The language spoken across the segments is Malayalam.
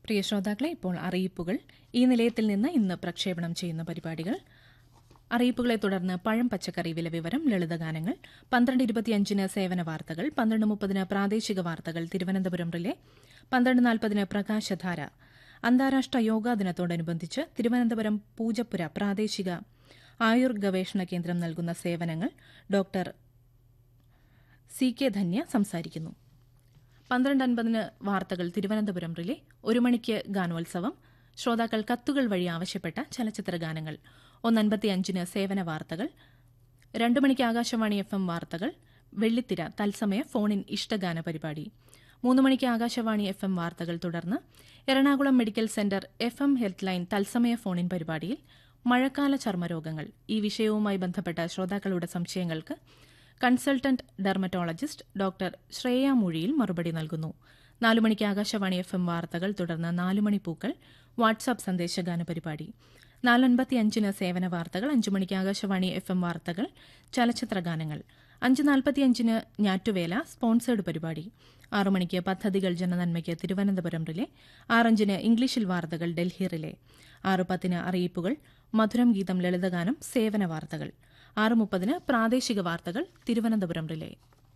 പ്രിയ ശ്രോതാക്കളെ ഇപ്പോൾ അറിയിപ്പുകൾ ഈ നിലയത്തിൽ നിന്ന് ഇന്ന് പ്രക്ഷേപണം ചെയ്യുന്ന പരിപാടികൾ അറിയിപ്പുകളെ തുടർന്ന് പഴം പച്ചക്കറി വില വിവരം ലളിതഗാനങ്ങൾ പന്ത്രണ്ട് ഇരുപത്തിയഞ്ചിന് സേവന വാർത്തകൾ പന്ത്രണ്ട് മുപ്പതിന് പ്രാദേശിക വാർത്തകൾ തിരുവനന്തപുരം റിലേ പന്ത്രണ്ട് നാൽപ്പതിന് പ്രകാശധാര അന്താരാഷ്ട്ര യോഗാ ദിനത്തോടനുബന്ധിച്ച് തിരുവനന്തപുരം പൂജപ്പുര പ്രാദേശിക ആയുർ ഗവേഷണ കേന്ദ്രം നൽകുന്ന സേവനങ്ങൾ ഡോക്ടർ സി കെ ധന്യ സംസാരിക്കുന്നു പന്ത്രണ്ട് അൻപതിന് വാർത്തകൾ തിരുവനന്തപുരം റിലേ ഒരു മണിക്ക് ഗാനോത്സവം ശ്രോതാക്കൾ കത്തുകൾ വഴി ആവശ്യപ്പെട്ട ചലച്ചിത്ര ഗാനങ്ങൾ ഒന്നൻപത്തിയഞ്ചിന് സേവന വാർത്തകൾ രണ്ടു മണിക്ക് ആകാശവാണി എഫ് എം വാർത്തകൾ വെള്ളിത്തിര തത്സമയ ഫോണിൻ ഇഷ്ടഗാന പരിപാടി മൂന്ന് മണിക്ക് ആകാശവാണി എഫ് എം വാർത്തകൾ തുടർന്ന് Ernakulam medical centre F M health line തത്സമയ ഫോണിൻ പരിപാടിയിൽ മഴക്കാല ചർമ്മരോഗങ്ങൾ ഈ വിഷയവുമായി ബന്ധപ്പെട്ട ശ്രോതാക്കളുടെ സംശയങ്ങൾക്ക് കൺസൾട്ടന്റ് ഡെർമറ്റോളജിസ്റ്റ് ഡോക്ടർ ശ്രേയ മൊഴിയിൽ മറുപടി നൽകുന്നു നാലു മണിക്ക് ആകാശവാണി എഫ് എം വാർത്തകൾ തുടർന്ന് നാലുമണി പൂക്കൾ വാട്സാപ്പ് സന്ദേശഗാന പരിപാടി നാലൻപത്തിയഞ്ചിന് സേവന വാർത്തകൾ അഞ്ചു മണിക്ക് ആകാശവാണി എഫ് എം വാർത്തകൾ ചലച്ചിത്ര ഗാനങ്ങൾ അഞ്ച് നാൽപ്പത്തിയഞ്ചിന് ഞാറ്റുവേല സ്പോൺസേഡ് പരിപാടി ആറു മണിക്ക് പദ്ധതികൾ ജനനന്മയ്ക്ക് തിരുവനന്തപുരം റിലേ ആറഞ്ചിന് ഇംഗ്ലീഷിൽ വാർത്തകൾ ഡൽഹി റിലേ ആറ് പത്തിന് അറിയിപ്പുകൾ മധുരം ഗീതം ലളിതഗാനം സേവന വാർത്തകൾ ആറ് മുപ്പതിന് പ്രാദേശിക വാർത്തകൾ തിരുവനന്തപുരം റിലേ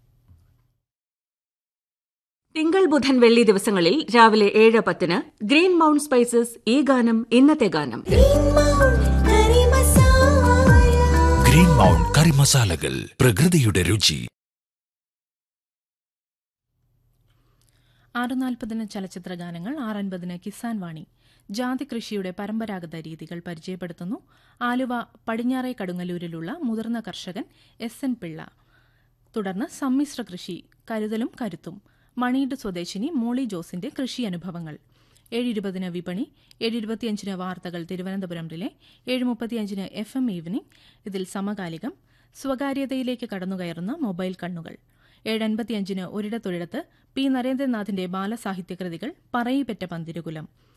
തിങ്കൾ ബുധൻ വെള്ളി ദിവസങ്ങളിൽ രാവിലെ ഏഴ് പത്തിന് ഗ്രീൻ മൗണ്ട് സ്പൈസസ് ഈ ഗാനം ഇന്നത്തെ ഗാനം ഗ്രീൻ മൗണ്ട് കറി മസാലകൾ പ്രകൃതിയുടെ രുചി ആറ് നാൽപ്പതിന് ചലച്ചിത്ര ഗാനങ്ങൾ ആറൻപതിന് കിസാൻ വാണി ജാതി കൃഷിയുടെ പരമ്പരാഗത രീതികൾ പരിചയപ്പെടുത്തുന്നു ആലുവ പടിഞ്ഞാറേ കടുങ്ങല്ലൂരിലുള്ള മുതിർന്ന കർഷകൻ എസ് എൻ പിള്ള തുടർന്ന് സമ്മിശ്ര കൃഷി കരുതലും കരുത്തും മണീട് സ്വദേശിനി മോളി ജോസിന്റെ കൃഷി അനുഭവങ്ങൾ ഏഴിരുപതിന് വിപണി ഏഴിരുപത്തിയഞ്ചിന് വാർത്തകൾ തിരുവനന്തപുരം റിലേ ഏഴ് മുപ്പത്തിയഞ്ചിന് എഫ് എം ഈവനിംഗ് ഇതിൽ സമകാലികം സ്വകാര്യതയിലേക്ക് കടന്നുകയറുന്ന മൊബൈൽ കണ്ണുകൾ ഏഴ് അൻപത്തിയഞ്ചിന് ഒരിടത്തൊരിടത്ത് പി നരേന്ദ്രനാഥിന്റെ ബാലസാഹിത്യകൃതികൾ പറയിപ്പെറ്റ പന്തിരുകുലം